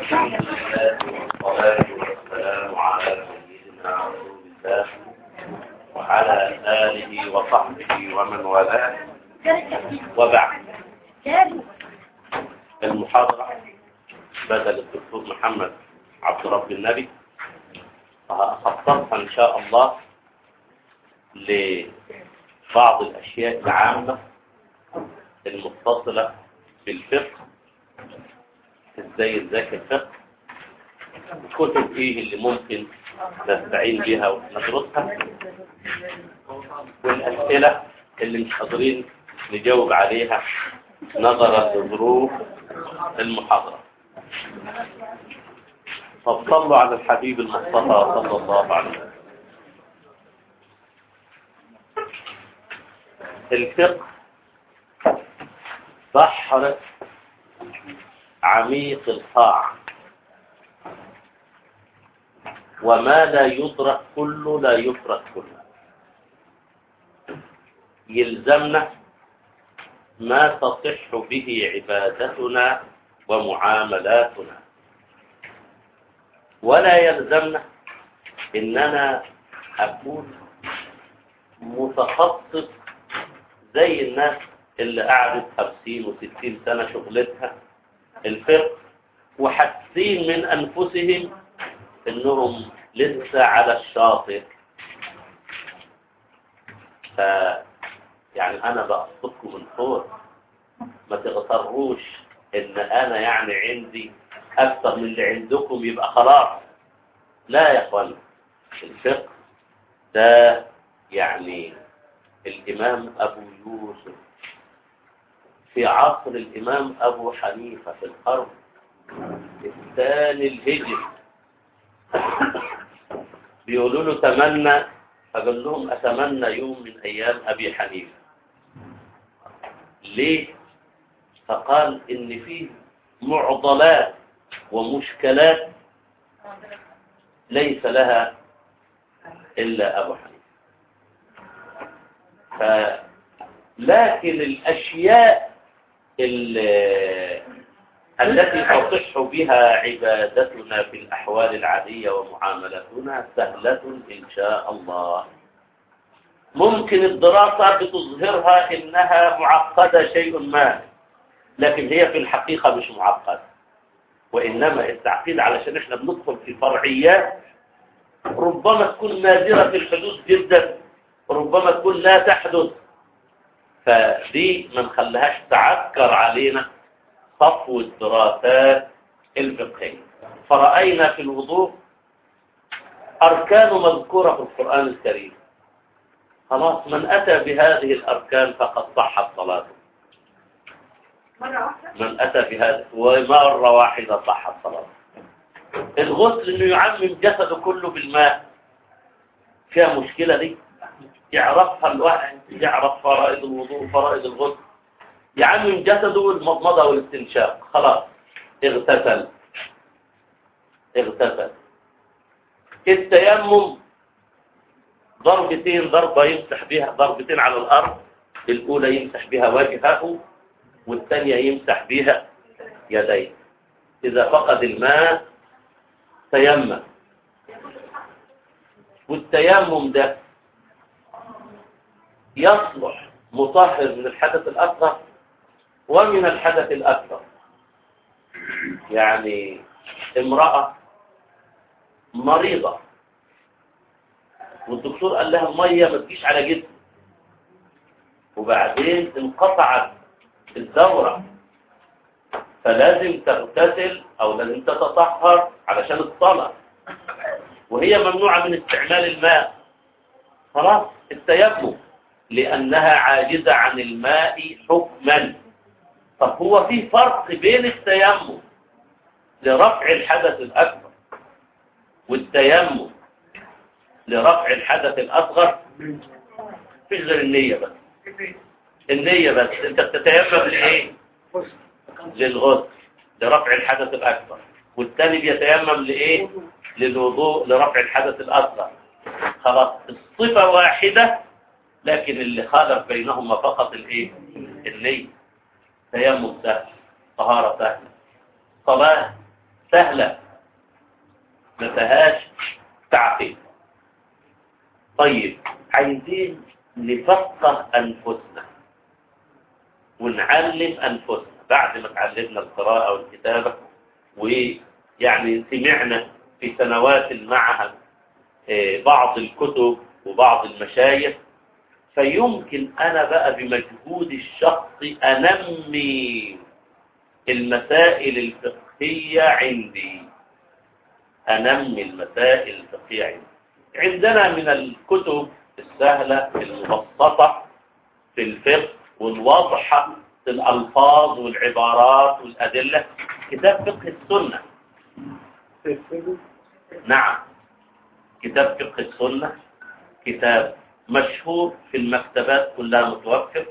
الحمد لله والصلاة والسلام على سيدنا رسول الله وعلى آله وصحبه ومن والاه وبعد المحاضرة بدل الدكتور محمد عبد رب النبي خصصها إن شاء الله لبعض الأشياء العامة المتصلة بالفقه ازاي تذاكر فقه الكتب ايه اللي ممكن نستعين بها وندرسها والأسئلة اللي مش قادرين نجاوب عليها نظرا لظروف المحاضرة فصلوا على الحبيب المصطفى صلى الله عليه وسلم الفقه بحر عميق الطاعة وما لا يدرك كله لا يترك كله يلزمنا ما تصح به عبادتنا ومعاملاتنا ولا يلزمنا اننا اكون متخصص زي الناس اللي قعدت 50 و60 سنة شغلتها الفقه وحاسين من انفسهم انهم لسه على الشاطئ ف يعني انا بقصدكم من فوق ما تغتروش ان انا يعني عندي اكثر من اللي عندكم يبقى خلاص لا يا اخوان الفقه ده يعني الامام ابو يوسف في عصر الامام ابو حنيفه في القرن الثاني الهجري بيقولوا له تمنى فقال لهم اتمنى يوم من ايام ابي حنيفه ليه فقال ان فيه معضلات ومشكلات ليس لها الا ابو حنيفه ف لكن الاشياء التي تصح بها عبادتنا في الاحوال العاديه ومعاملتنا سهله ان شاء الله ممكن الدراسة بتظهرها إنها معقدة شيء ما لكن هي في الحقيقة مش معقدة وإنما التعقيد علشان إحنا بندخل في فرعيات ربما تكون نادرة في الحدوث جدا ربما تكون لا تحدث فدي ما نخليهاش تعكر علينا صفو الدراسات الفقهية فرأينا في الوضوء أركان مذكورة في القرآن الكريم خلاص من أتى بهذه الأركان فقد صحت صلاته من أتى بهذا ومرة واحدة صحت صلاته الغسل إنه يعمم جسده كله بالماء فيها مشكلة دي يعرفها الواحد يعرف فرائض الوضوء فرائض الغسل يعمم جسده المضمضة والاستنشاق خلاص اغتسل اغتسل التيمم ضربتين ضربة يمسح بها ضربتين على الأرض الأولى يمسح بها وجهه والثانية يمسح بها يديه إذا فقد الماء تيمم والتيمم ده يصلح مطهر من الحدث الأصغر ومن الحدث الأكبر يعني امرأة مريضة والدكتور قال لها المية ما تجيش على جسم وبعدين انقطعت الدورة فلازم تغتسل او لازم تتطهر علشان الصلاة وهي ممنوعة من استعمال الماء خلاص التيمم لأنها عاجزة عن الماء حكما طب هو في فرق بين التيمم لرفع الحدث الأكبر والتيمم لرفع الحدث الأصغر فيش غير النية بس النية بس انت بتتيمم لإيه للغسل لرفع الحدث الأكبر والثاني بيتيمم لإيه للوضوء لرفع الحدث الأصغر خلاص الصفة واحدة لكن اللي خالف بينهما فقط الإيه النية تيمم سهل طهارة سهلة صلاة سهلة ما فيهاش تعقيد طيب عايزين نفقه أنفسنا ونعلم أنفسنا بعد ما تعلمنا القراءة والكتابة ويعني سمعنا في سنوات المعهد بعض الكتب وبعض المشايخ فيمكن أنا بقى بمجهود الشخصي أنمي المسائل الفقهية عندي أنمي المسائل الفقهية عندي عندنا من الكتب السهلة المبسطة في الفقه والواضحة في الألفاظ والعبارات والأدلة كتاب فقه السنة نعم كتاب فقه السنة كتاب مشهور في المكتبات كلها متوفر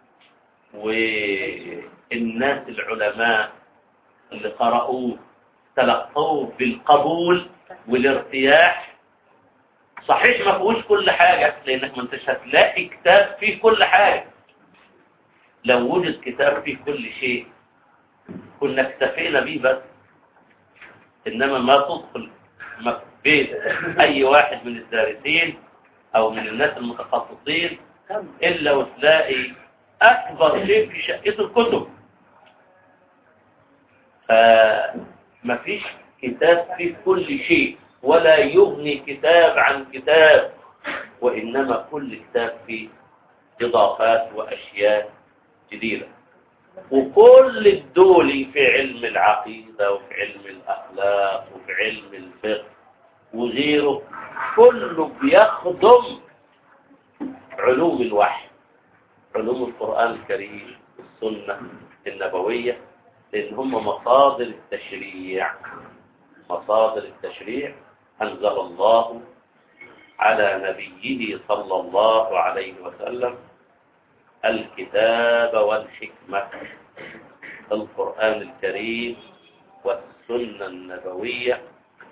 والناس العلماء اللي قرأوه تلقوه بالقبول والارتياح صحيح ما فيهوش كل حاجة لأنك ما انتش هتلاقي كتاب فيه كل حاجة لو وجد كتاب فيه كل شيء كنا اكتفينا به بس إنما ما تدخل بيت أي واحد من الدارسين أو من الناس المتخصصين إلا وتلاقي أكبر شيء في شقته الكتب فما فيش كتاب فيه كل شيء ولا يغني كتاب عن كتاب وإنما كل كتاب فيه إضافات وأشياء جديدة وكل الدول في علم العقيدة وفي علم الأخلاق وفي علم الفقه وغيره كله بيخدم علوم الوحي علوم القرآن الكريم السنة النبوية لأن هم مصادر التشريع مصادر التشريع أنزل الله على نبيه صلى الله عليه وسلم الكتاب والحكمة القرآن الكريم والسنة النبوية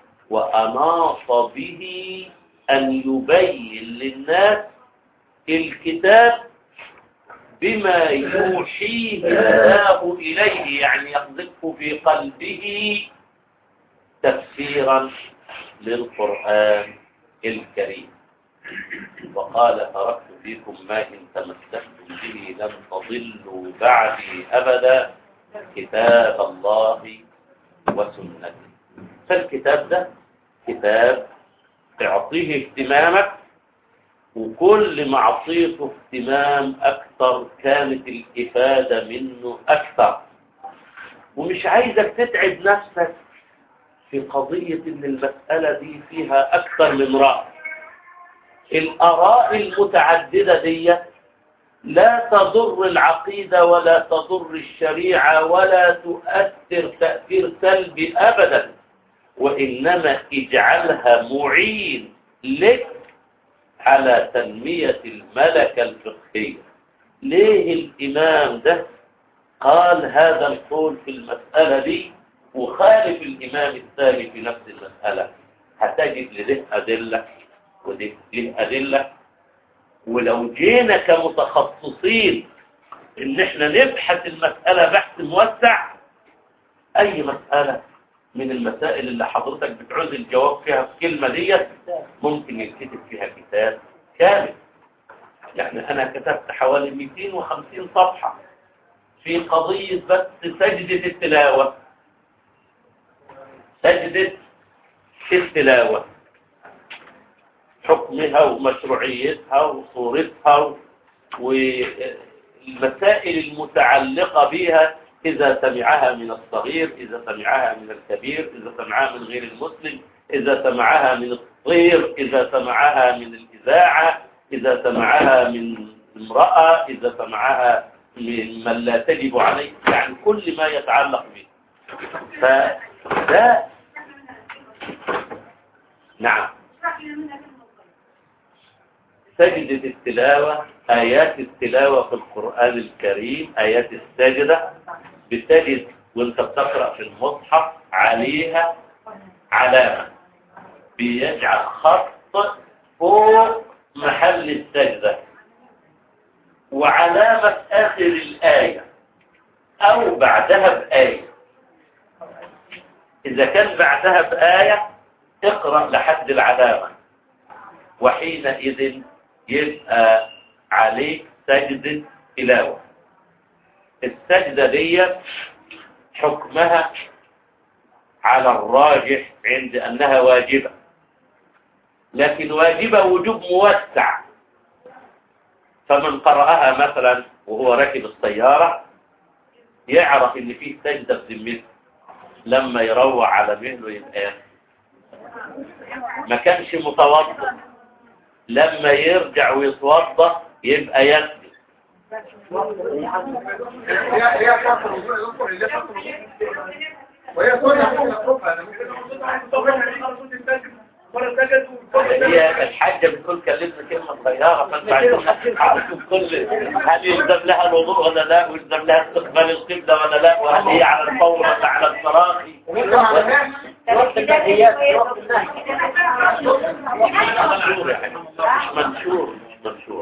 وأناط به أن يبين للناس الكتاب بما يوحيه الله إليه يعني يقذفه في قلبه تفسيرا للقرآن الكريم وقال تركت فيكم ما إن تمسكتم به لن تضلوا بعدي أبدا كتاب الله وسنته فالكتاب ده كتاب تعطيه اهتمامك وكل ما اعطيته اهتمام أكثر كانت الإفادة منه أكثر ومش عايزك تتعب نفسك في قضية ان المسألة دي فيها أكثر من رأي الآراء المتعددة دي لا تضر العقيدة ولا تضر الشريعة ولا تؤثر تأثير سلبي أبدا وإنما اجعلها معين لك على تنمية الملكة الفقهية ليه الإمام ده قال هذا القول في المسألة دي وخالف الإمام الثاني في نفس المسألة هتجد لده أدلة وده له أدلة ولو جينا كمتخصصين ان احنا نبحث المسألة بحث موسع اي مسألة من المسائل اللي حضرتك بتعوز الجواب فيها في كلمة ديت ممكن يتكتب فيها كتاب كامل يعني انا كتبت حوالي 250 صفحة في قضية بس سجدة التلاوة سجدة التلاوة حكمها ومشروعيتها وصورتها والمسائل المتعلقة بها إذا سمعها من الصغير إذا سمعها من الكبير إذا سمعها من غير المسلم إذا سمعها من الطير إذا سمعها من الإذاعة إذا سمعها من امرأة إذا سمعها من من لا تجب عليه يعني كل ما يتعلق به فده نعم سجدة التلاوة آيات التلاوة في القرآن الكريم آيات السجدة بتجد وانت بتقرأ في المصحف عليها علامة بيجعل خط فوق محل السجدة وعلامة آخر الآية أو بعدها بآية إذا كان بعدها بآية اقرأ لحد العلامة وحينئذ يبقى عليك سجدة تلاوة السجدة دي حكمها على الراجح عند أنها واجبة لكن واجبة وجوب موسع فمن قرأها مثلا وهو راكب السيارة يعرف ان فيه سجدة في بذمته لما يروع على مهله يبقى ما كانش متوضا لما يرجع ويتوضا يبقى يسجد وهي سنة ممكن أطلبها أنا ممكن هي الحاجة بتقول كلمنا كلمة صغيرة فانت عايزين كل هل يلزم لها الوضوء ولا لا ويلزم لها استقبال القبلة ولا لا وهل هي على الفور ولا على التراخي وقت التحيات وقت النهي منشور يا حبيبي مش منشور مش منشور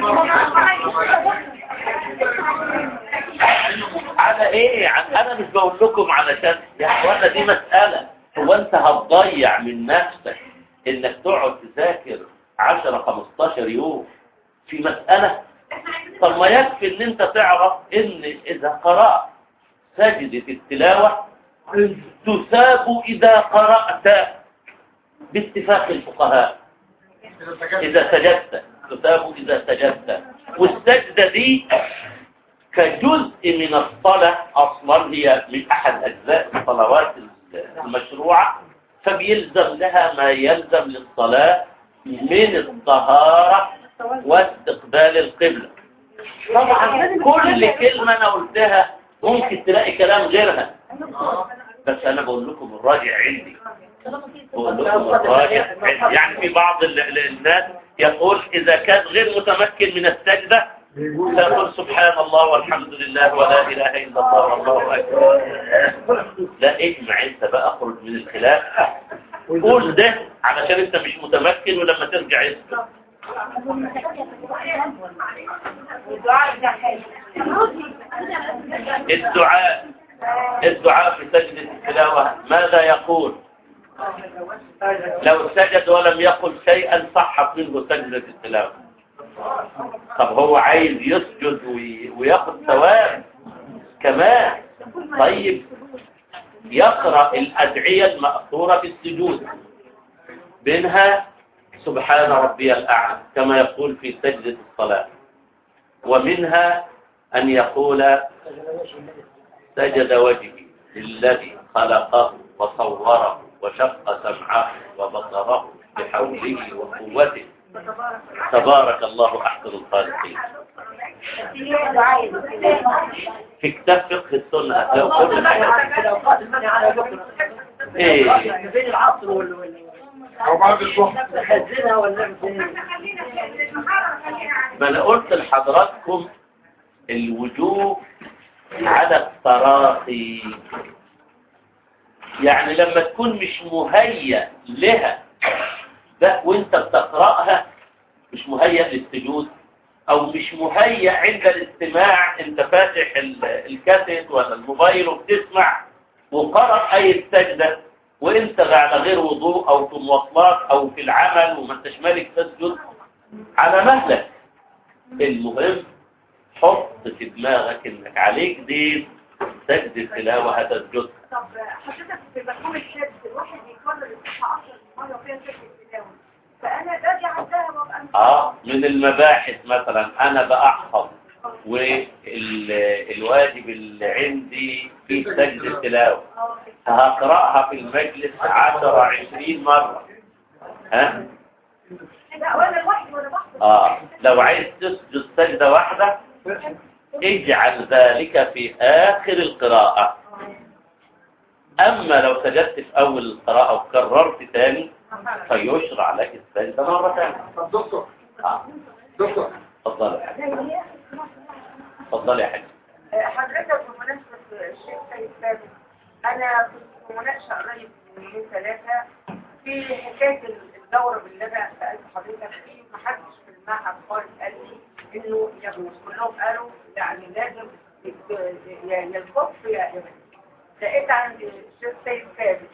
على ايه عن انا مش بقول لكم علشان يا اخوانا دي مسألة هو انت هتضيع من نفسك انك تقعد تذاكر 10 15 يوم في مسألة طب ما يكفي ان انت تعرف ان اذا قرأت سجدة التلاوة تثاب اذا قرأت باتفاق الفقهاء اذا سجدت تثاب اذا سجدت والسجدة دي كجزء من الصلاة اصلا هي من احد اجزاء الصلوات المشروعة فبيلزم لها ما يلزم للصلاة من الطهارة واستقبال القبلة طبعا كل كلمة أنا قلتها ممكن تلاقي كلام غيرها بس أنا بقول لكم الراجع عندي بقول لكم الراجع عندي يعني في بعض ال- ال- الناس يقول إذا كان غير متمكن من السجدة تقول سبحان الله والحمد لله ولا إله إلا الله والله أكبر لا اجمع انت بقى اخرج من الخلاف قول ده علشان انت مش متمكن ولما ترجع يسكت الدعاء الدعاء في سجدة التلاوة ماذا يقول لو سجد ولم يقل شيئا صحت منه سجدة التلاوة طب هو عايز يسجد وي- وياخد ثواب كمان طيب يقرأ الأدعية المأثورة في السجود منها سبحان ربي الأعلى كما يقول في سجدة الصلاة ومنها أن يقول سجد وجهي للذي خلقه وصوره وشق سمعه وبصره بحوله وقوته تبارك الله أحسن الخالقين في كتاب فقه السنة هتلاقوا كل حاجة الأوقات المنع على بكرة إيه بين العصر وال وال- أو بعد الظهر نخزنها ولا نعمل ما أنا قلت لحضراتكم الوجوب على التراخي يعني لما تكون مش مهيأ لها ده وانت بتقرأها مش مهيأ للسجود او مش مهيأ عند الاستماع انت فاتح ال- الكاسيت ولا الموبايل وبتسمع وقرأ اي السجدة وانت على غير وضوء او في مواصلات او في العمل وما انتش مالك تسجد على مهلك المهم حط في دماغك انك عليك دين سجد تلاوة هتسجد طب حضرتك في مفهوم الشد الواحد يكرر الصفحة 10 مرة فيها شد التلاوة فأنا باجي عندها وابقى اه من المباحث مثلا انا بأحفظ والواجب اللي عندي في سجد التلاوة هقرأها في المجلس 10 20 مرة ها لا ولا الواحد ولا بحفظ اه لو عايز تسجد سجدة واحدة اجعل ذلك في آخر القراءة أما لو سجدت في أول القراءة وكررت تاني فيشرع لك السجدة مرة ثانية طب دكتور آه. دكتور اتفضل يا حبيبي اتفضل يا حبيبي حضرتك بمناسبة الشيخ سيد ثابت أنا كنت في مناقشة قريب من يومين ثلاثة في حكاية الدورة اللي أنا سألت حضرتك فيه محدش في المعهد خالص قال لي إنه يجوز كلهم قالوا يعني لازم يا يا الكف يا إبن لقيت عند الشيخ سيد ثابت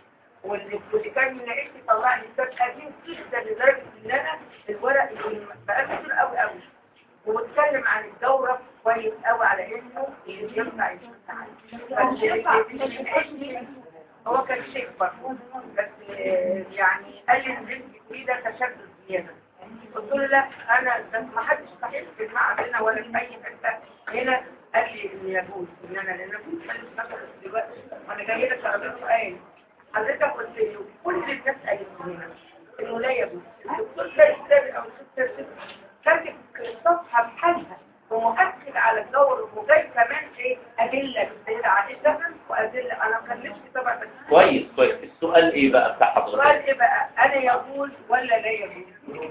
هو كان شيخ برضه بس آه، يعني قال لي نزلت فيه ده تشدد زياده قلت له لا انا ده ما حدش صحيح في المعهد هنا ولا في اي حته هنا قال لي ان يجوز ان انا لان انا كنت بتكلم مثلا دلوقتي وانا جاي لك على سؤال حضرتك قلت لي كل الناس قالت لي هنا انه لا يجوز الدكتور لا يستاهل او الدكتور كاتب الصفحه بحالها ومؤكد على الدور وجاي كمان ايه ادله بالسيده عائشه وادله انا ما كلمتش طبعا بس كويس كويس السؤال ايه بقى بتاع السؤال حضرتك ايه بقى انا يجوز ولا لا يجوز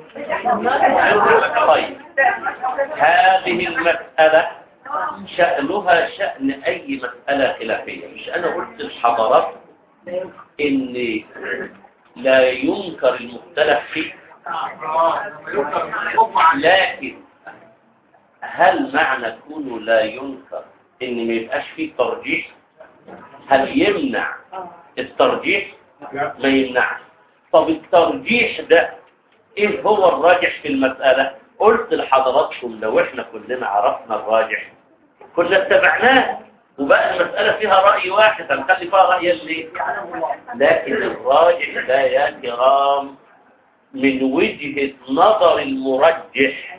طيب هذه المسألة شأنها شأن أي مسألة خلافية مش أنا قلت لحضرات إن لا ينكر المختلف فيه لكن هل معنى كونه لا ينكر إن ما يبقاش فيه ترجيح هل يمنع الترجيح لا ما يمنعش طب الترجيح ده ايه هو الراجح في المسألة قلت لحضراتكم لو احنا كلنا عرفنا الراجح كنا اتبعناه وبقى المسألة فيها رأي واحد هنخلي فيها رأي اللي لكن الراجح ده يا كرام من وجهة نظر المرجح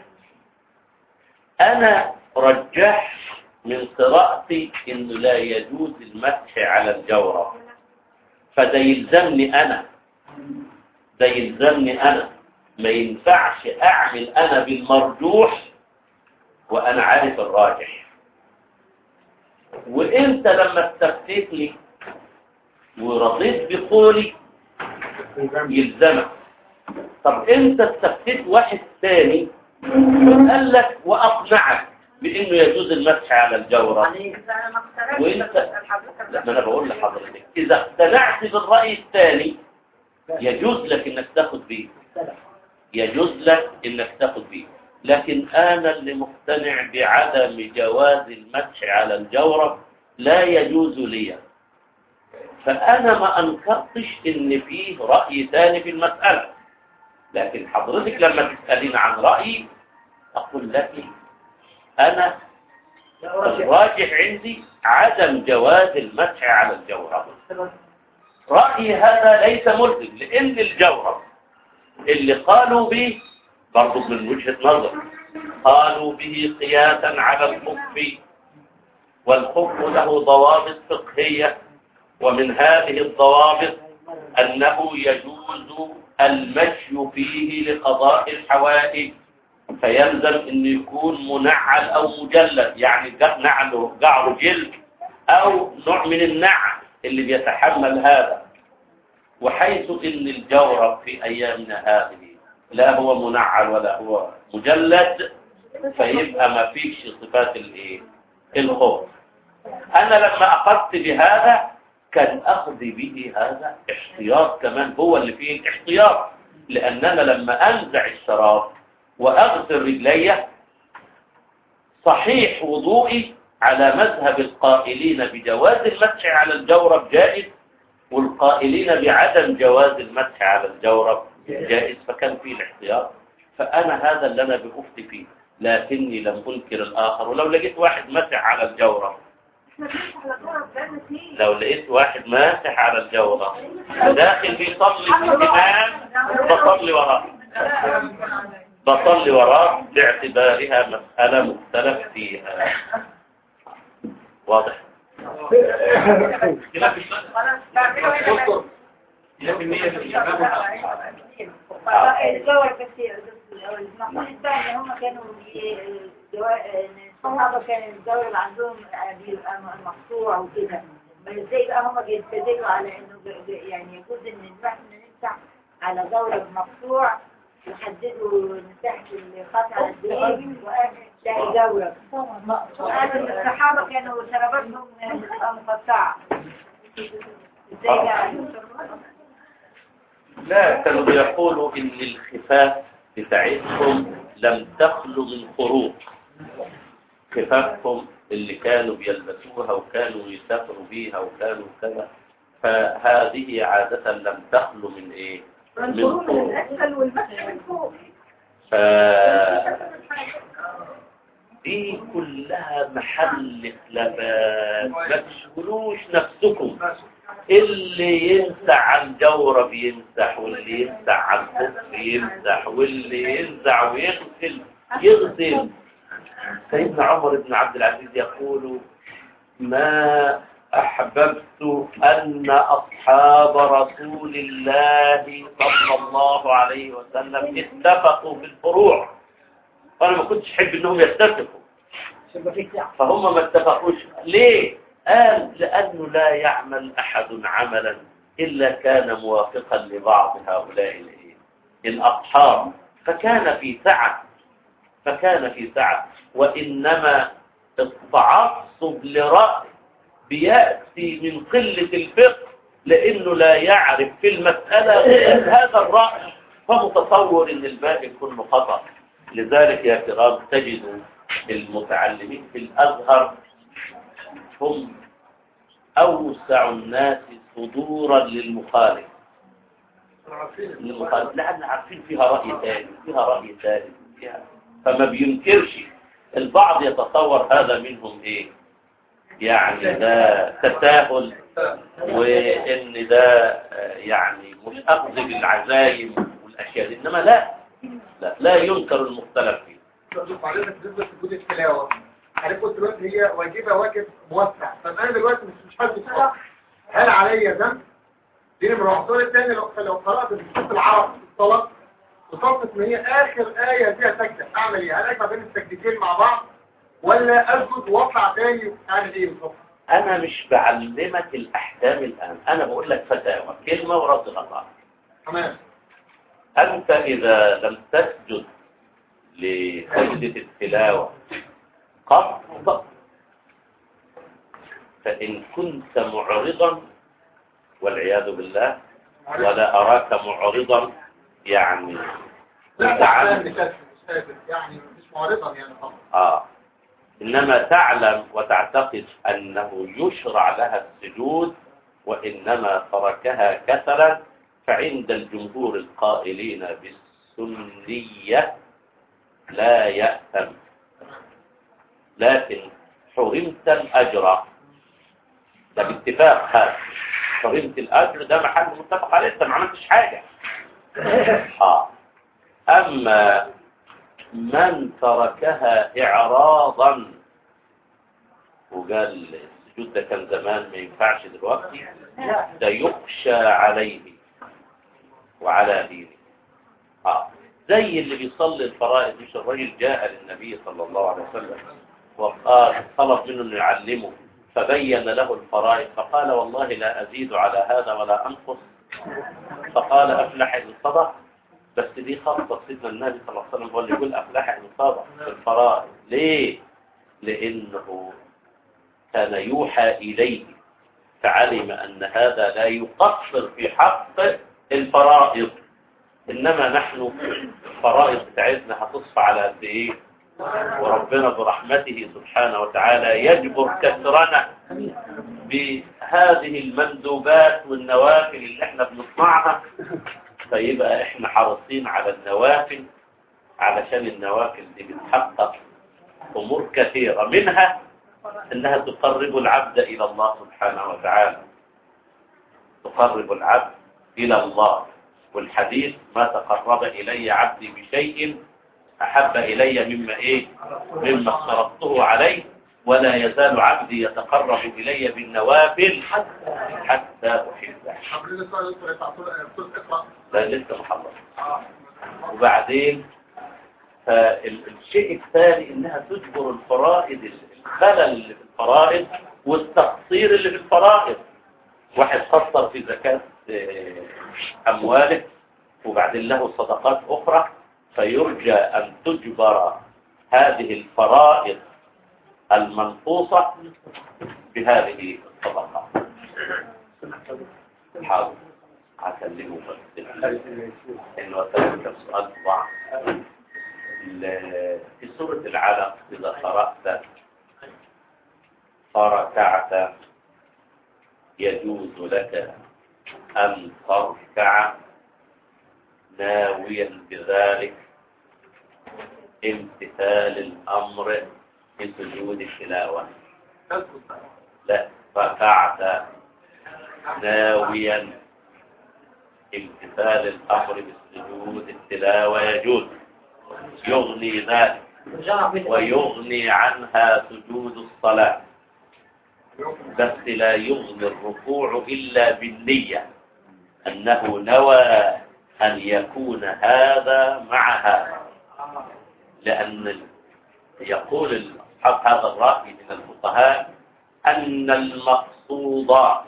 أنا رجح من قراءتي إنه لا يجوز المسح على الجورب فده يلزمني أنا ده يلزمني أنا ما ينفعش أعمل أنا بالمرجوح وأنا عارف الراجح وإنت لما استفتيتني ورضيت بقولي يلزمك طب انت استفتيت واحد ثاني قال لك واقنعك بانه يجوز المسح على الجورة انا ما اقتنعتش وانت بس حضرتك لا ما انا بقول لحضرتك اذا اقتنعت بالرأي الثاني يجوز لك انك تاخد بيه يجوز لك انك تاخد بيه لكن انا اللي مقتنع بعدم جواز المسح على الجورب لا يجوز لي فانا ما انكرتش ان فيه رأي ثاني في المسألة لكن حضرتك لما تسألين عن رأيي اقول لك انا الراجح عندي عدم جواز المسح على الجورب رأيي هذا ليس ملزم لأن الجورب اللي قالوا به برضو من وجهة نظر قالوا به قياسا على الخف والخف له ضوابط فقهية ومن هذه الضوابط أنه يجوز المشي فيه لقضاء الحوائج فيلزم أن يكون منعل أو مجلد يعني جع- نعله جعر جلد أو نوع من النعل اللي بيتحمل هذا وحيث ان الجورب في ايامنا هذه لا هو منعل ولا هو مجلد فيبقى ما فيش صفات الايه الخوف انا لما اخذت بهذا كان اخذي به هذا احتياط كمان هو اللي فيه الاحتياط لاننا لما انزع الشراب واغسل رجلي صحيح وضوئي على مذهب القائلين بجواز المسح على الجورب جائز والقائلين بعدم جواز المسح على الجورب جائز فكان فيه الاحتياط فأنا هذا اللي أنا بأفتي فيه لكني لم أنكر الآخر ولو لقيت واحد مسح على الجورب لو لقيت واحد ماسح على الجورب داخل بيصلي في الإمام بصلي وراه بصلي وراه باعتبارها مسألة مختلف فيها واضح دكتور الجوار كثير المحمول الثاني هم كانوا بي- الجوا- الصحابة كان الجوار اللي عندهم بيبقى مقطوع وكده بس ازاي بقى هم بيستدلوا على انه ب- ب- يعني يجوز ان الواحد نمسح على جورب مقطوع يحددوا مساحة القطع قد ايه وتلاقي جورب قالوا ان الصحابة كانوا شراباتهم بتبقى مقطعة ازاي بقى لا كانوا بيقولوا إن الخفاف بتاعتهم لم تخلو من خروج خفافهم اللي كانوا بيلبسوها وكانوا يسافروا بيها وكانوا كذا فهذه عادة لم تخلو من إيه؟ من القرون خروج الأسفل والمسح من فوق ف دي كلها محل خلافات ما تشغلوش نفسكم اللي يمسح على الجورب يمسح واللي يمسح على الخف يمسح واللي ينزع ويغسل يغسل سيدنا عمر بن عبد العزيز يقول ما أحببت أن أصحاب رسول الله صلى الله عليه وسلم اتفقوا في الفروع فأنا ما كنتش أحب أنهم يتفقوا فهم ما اتفقوش ليه؟ قال لأنه لا يعمل أحد عملا إلا كان موافقا لبعض هؤلاء الإيه؟ الأصحاب فكان في سعة فكان في سعة وإنما التعصب لرأي بيأتي من قلة الفقه لأنه لا يعرف في المسألة غير هذا الرأي فمتصور أن الباقي كله خطأ لذلك يا كرام تجدوا المتعلمين في الأزهر هم أوسع الناس صدورا للمخالف للمخالف لأن عارفين فيها رأي ثاني فيها رأي ثالث فيها فما بينكرش البعض يتصور هذا منهم ايه يعني ده تساهل وان ده آه، يعني مش اخذ بالعزايم والاشياء دي انما لا لا, لا ينكر المختلف فيه شوف حضرتك بالنسبه لسجود التلاوه حضرتك قلت دلوقتي هي واجبه واجب موسع طب انا دلوقتي مش مش حاسس بصح هل عليا ذنب؟ دي نمره واحد السؤال الثاني لو لو قرات في صوت العرب في الصلاه وصلت ان هي اخر ايه فيها سجده اعمل ايه؟ هل اجمع بين السجدتين مع بعض ولا اسجد واطلع تاني اعمل ايه بالظبط؟ انا مش بعلمك الاحكام الان انا بقول لك فتاوى كلمة ورد غطاء تمام انت اذا لم تسجد لسجدة التلاوة قط فإن كنت معرضا والعياذ بالله ولا أراك معرضا يعني لا متعمد. تعلم لكسر مش قادر يعني مش معرضا يعني طبعا آه إنما تعلم وتعتقد أنه يشرع لها السجود وإنما تركها كسلا فعند الجمهور القائلين بالسنية لا يأثم لكن حرمت الأجر ده باتفاق هذا حرمت الأجر ده محل متفق عليه انت ما عملتش حاجة آه. أما من تركها إعراضا وقال السجود ده كان زمان ما ينفعش دلوقتي ده يخشى عليه وعلى دينه آه. زي اللي بيصلي الفرائض مش الرجل جاء للنبي صلى الله عليه وسلم وقال طلب منه انه يعلمه فبين له الفرائض فقال والله لا أزيد على هذا ولا أنقص فقال أفلح إن صدق بس دي خاصة سيدنا النبي صلى الله عليه وسلم هو اللي يقول أفلح إن صدق في الفرائض ليه؟ لأنه كان يوحى إليه فعلم أن هذا لا يقصر في حق الفرائض إنما نحن الفرائض بتاعتنا هتصفى على قد إيه؟ وربنا برحمته سبحانه وتعالى يجبر كسرنا بهذه المندوبات والنوافل اللي احنا بنصنعها فيبقى احنا حريصين على النوافل علشان النوافل دي بتحقق امور كثيرة منها انها تقرب العبد الى الله سبحانه وتعالى تقرب العبد الى الله والحديث ما تقرب الي عبدي بشيء أحب إلي مما إيه مما افترضته عليه ولا يزال عبدي يتقرب إلي بالنوافل حتى أحبه حضرتك السؤال اللي بتاع بتقول اقرا لا لسه محمد وبعدين فالشيء الثاني إنها تجبر الفرائض الخلل اللي في الفرائض والتقصير اللي في الفرائض واحد قصر في زكاة آه، أمواله وبعدين له صدقات أخرى فيرجى أن تجبر هذه الفرائض المنقوصة بهذه الصدقات حاضر هكلمه بس إنه أسألك سؤال بعض ال- في سورة العلق إذا قرأت فركعت يجوز لك أن تركع ناويا بذلك امتثال الأمر بسجود التلاوة لا ركعت ناويا امتثال الأمر بالسجود التلاوة يجوز يغني ذلك ويغني عنها سجود الصلاة بس لا يغني الركوع إلا بالنية أنه نوى أن يكون هذا مع هذا لأن يقول أصحاب هذا الرأي من الفقهاء أن المقصود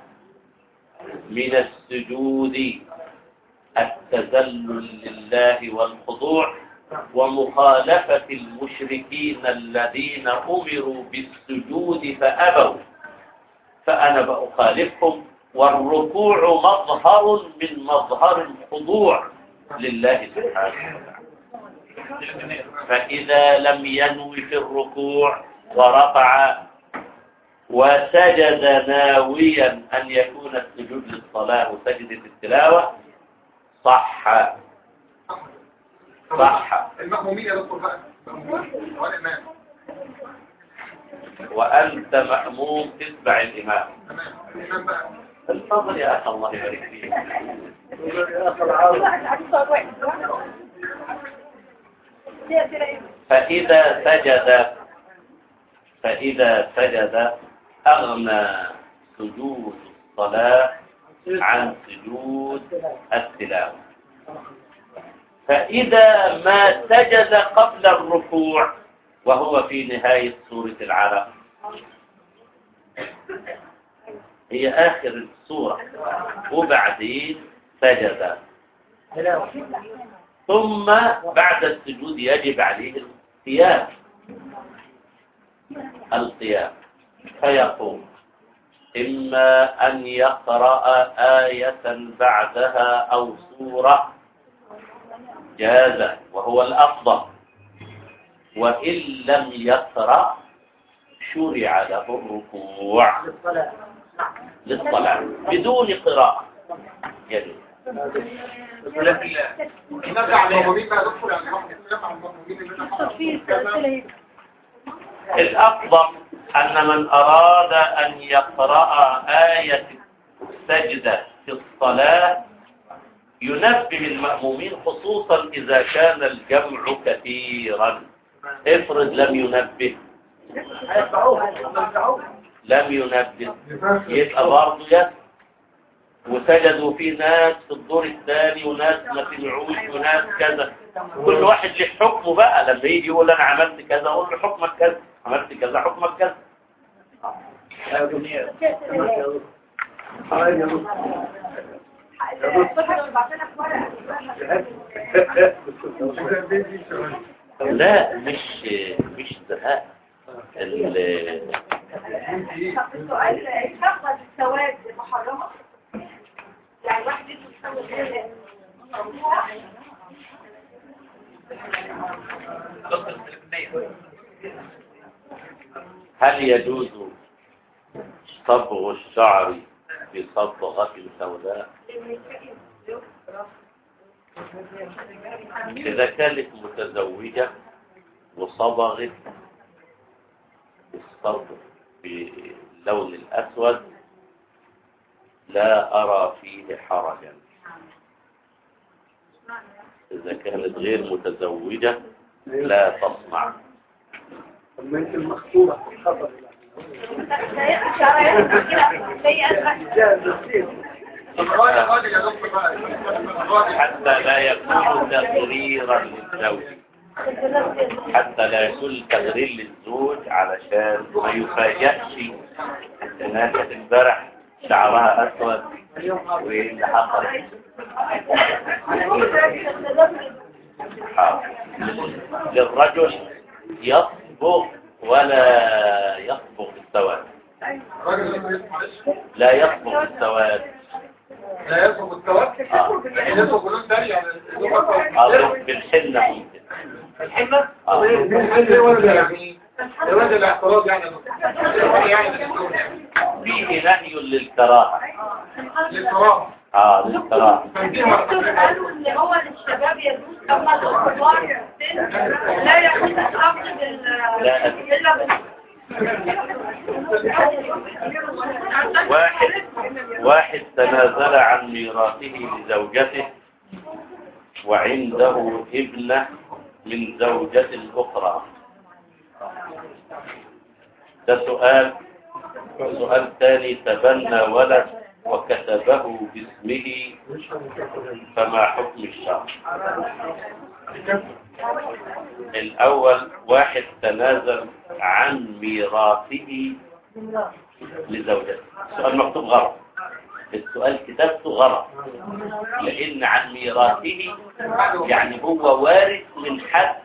من السجود التذلل لله والخضوع ومخالفة المشركين الذين أمروا بالسجود فأبوا فأنا بأخالفهم والركوع مظهر من مظهر الخضوع لله سبحانه وتعالى فإذا لم ينوي في الركوع ورفع وسجد ناويا أن يكون السجود للصلاة وسجدة التلاوة صح صح المأمومين يا دكتور بقى المأمومين والإمام وأنت مأموم تتبع الإمام تمام الإمام بقى الفضل يا أخي الله يبارك فيك فإذا سجد فإذا سجد أغنى سجود الصلاة عن سجود التلاوة فإذا ما سجد قبل الركوع وهو في نهاية سورة العلق هي آخر السورة وبعدين سجد ثم بعد السجود يجب عليه القيام القيام فيقوم إما أن يقرأ آية بعدها أو سورة جاز وهو الأفضل وإن لم يقرأ شرع له الركوع للصلاة بدون قراءة يجوز نرجع للمأمومين بقى يا دكتور يعني واحد يتكلم عن المأمومين اللي انا حاطط كذا الأفضل أن من أراد أن يقرأ آية السجدة في الصلاة ينبه المأمومين خصوصا إذا كان الجمع كثيرا افرض لم ينبه لم ينبه يبقى برضه يس وسجدوا في ناس في الدور الثاني وناس ما سمعوش وناس كذا كل واحد له حكمه بقى لما يجي يقول انا عملت كذا اقول له حكمك كذا عملت كذا حكمك كذا لا مش مش زهاق ال- السؤال الشخص السواد محرمة يعني واحد يسوي السواد هل يجوز صبغ الشعر بصبغة سوداء إذا كانت متزوجة وصبغت الصبغ باللون الأسود لا أرى فيه حرجا إذا كانت غير متزوجة لا تصنع لما انت المخطوبة خطر الراجل الراجل يا دكتور بقى الراجل حتى لا يكون تغريرا للزوج حتى لا يكون تغرير للزوج علشان ما يفاجئش انها كانت امبارح شعرها اسود وايه اللي حصل حاضر. للرجل يصبغ ولا يصبغ بالسواد الراجل لما يسمع اسمه لا يصبغ بالسواد لا يصبغ التوكل آه. لكن يصبغ لون تاني يعني أو بالحنة ممكن الحنة آه. ايه وجه يعني ايه وجه الاعتراض يعني يا دكتور؟ ايه وجه يعني اللون يعني فيه نهي للكراهة للكراهه اه للكراهة قالوا ان هو للشباب يجوز اما الكبار لا يجوز الامر بال لا. الا بال واحد واحد تنازل عن ميراثه لزوجته وعنده ابنة من زوجة أخرى ده سؤال سؤال ثاني تبنى ولد وكتبه باسمه فما حكم الشرع الأول واحد تنازل عن ميراثه لزوجته السؤال مكتوب غلط السؤال كتابته غلط لأن عن ميراثه يعني هو وارث من حد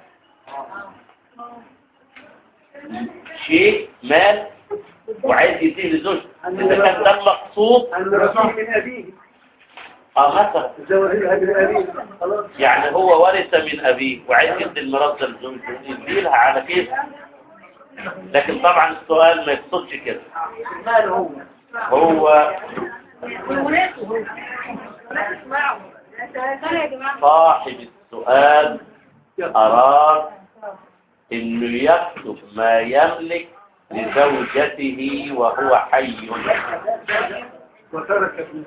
شيء مال وعايز يديه لزوجته إذا كان ده المقصود المرسول من أبيه اه مثلا زوجها من أبيه خلاص يعني هو ورث من أبيه وعايز يدي الميراث ده لزوجته يديلها على كيف لكن طبعا السؤال ما يقصدش كده مال هو هو صاحب السؤال أراد إنه يكتب ما يملك لزوجته وهو حي وترك ابنه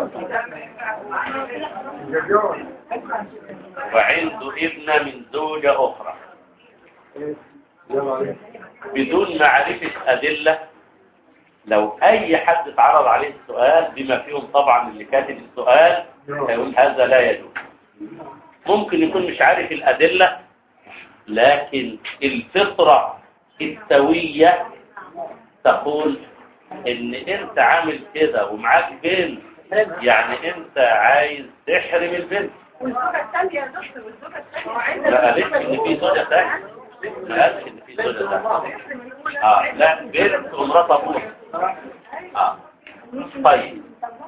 وعنده ابنة من زوجة أخرى يلا عليك بدون معرفة أدلة لو أي حد اتعرض عليه السؤال بما فيهم طبعا اللي كاتب السؤال هيقول هذا لا يجوز ممكن يكون مش عارف الأدلة لكن الفطرة السوية تقول ان انت عامل كده ومعاك بنت يعني انت عايز تحرم البنت والزوجة الثانية يا دكتور والزوجة الثانية ما قالتش ان في زوجة ثانية ما قالش ان في زوجة ثانية اه لا بنت ومرات ابوها اه طيب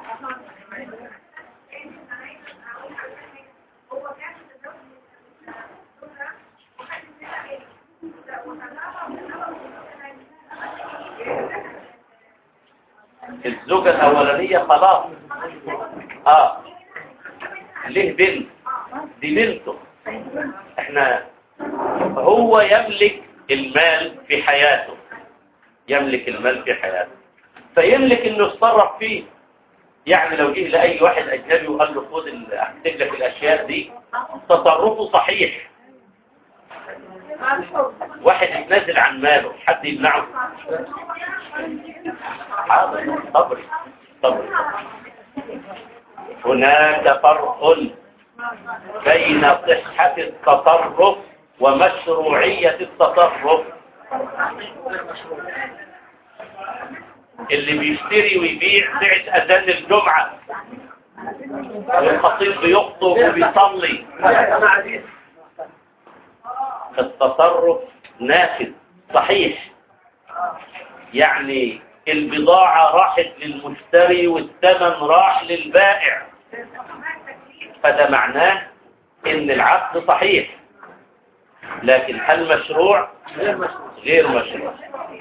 الزوجة الأولانية خلاص اه ليه بنت دي بنته احنا هو يملك المال في حياته يملك المال في حياته فيملك انه يتصرف فيه يعني لو جه لأي واحد أجنبي وقال له خد ال- أكتب لك الأشياء دي تصرفه صحيح واحد يتنازل عن ماله حد يمنعه حاضر صبري صبري هناك فرق بين صحة التصرف ومشروعية التصرف اللي بيشتري ويبيع ساعة أذان الجمعة والخطيب بيخطب وبيصلي التصرف نافذ صحيح يعني البضاعة راحت للمشتري والثمن راح للبائع فده معناه ان العقد صحيح لكن هل مشروع غير مشروع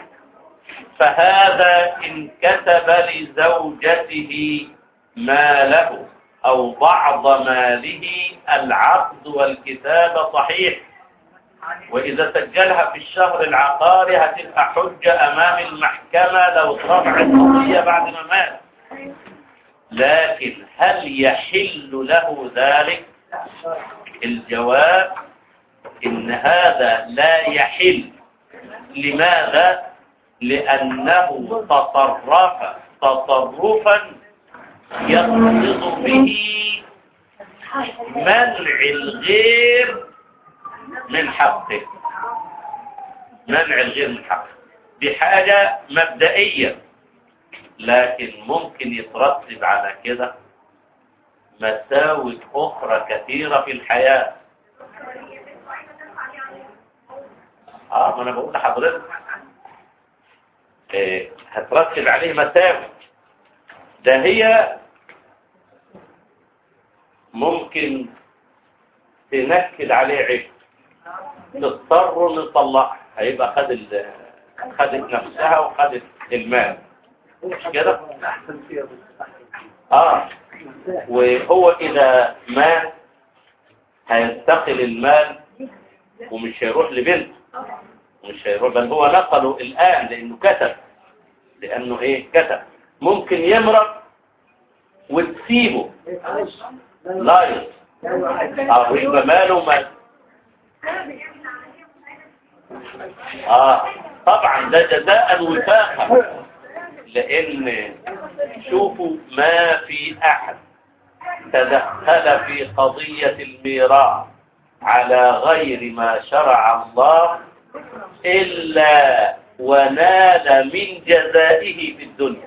فهذا إن كتب لزوجته ماله أو بعض ماله العقد والكتاب صحيح وإذا سجلها في الشهر العقاري هتبقى حجة أمام المحكمة لو اترفعت قضية بعد ما مات لكن هل يحل له ذلك الجواب إن هذا لا يحل لماذا لأنه تصرف تصرفا يقصد به منع الغير من حقه منع الغير من حقه بحاجة مبدئية لكن ممكن يترتب على كده مساوئ أخرى كثيرة في الحياة اه ما انا بقول لحضرتك إيه هترتب عليه مساوئ ده هي ممكن تنكد عليه عيب تضطر نطلعها هيبقى خد ال... خدت نفسها وخدت المال مش كده أحسن فيها اه وهو اذا مات هينتقل المال ومش هيروح لبنته مش هيروح بل هو نقله الآن لأنه كتب لأنه إيه كتب ممكن يمرض وتسيبه لا أو يبقى ماله مات آه طبعا ده جزاء وفاقا لأن شوفوا ما في أحد تدخل في قضية الميراث على غير ما شرع الله إلا ونال من جزائه في الدنيا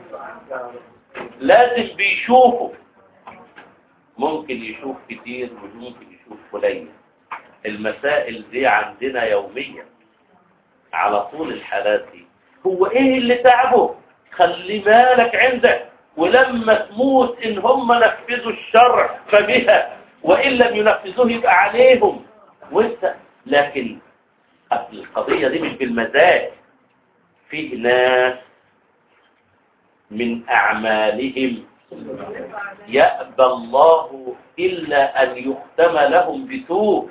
لازم بيشوفه ممكن يشوف كتير وممكن يشوف قليل المسائل دي عندنا يوميا على طول الحالات دي هو ايه اللي تعبه خلي بالك عندك ولما تموت ان هم نفذوا الشرع فبها وان لم ينفذوه يبقى عليهم وانت لكن القضية دي مش بالمزاج فيه ناس من أعمالهم يأبى الله إلا أن يختم لهم بسوء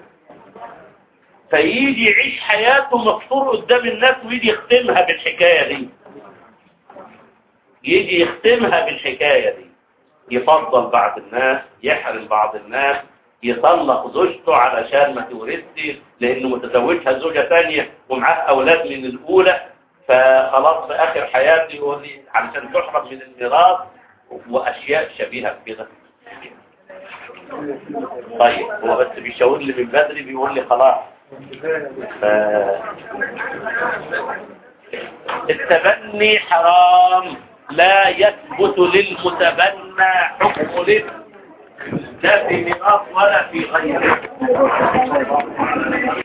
فيجي يعيش حياته مكسور قدام الناس ويجي يختمها بالحكاية دي يجي يختمها بالحكاية دي يفضل بعض الناس يحرم بعض الناس يطلق زوجته علشان ما تورثش لانه متزوجها زوجة تانية ومعاه اولاد من الاولى فخلاص في اخر حياتي يقول لي علشان تحرم من الميراث واشياء شبيهة بكده طيب هو بس بيشاور لي من بدري بيقول لي خلاص ف... التبني حرام لا يثبت للمتبنى حكم لل لا في ميراث ولا في غيره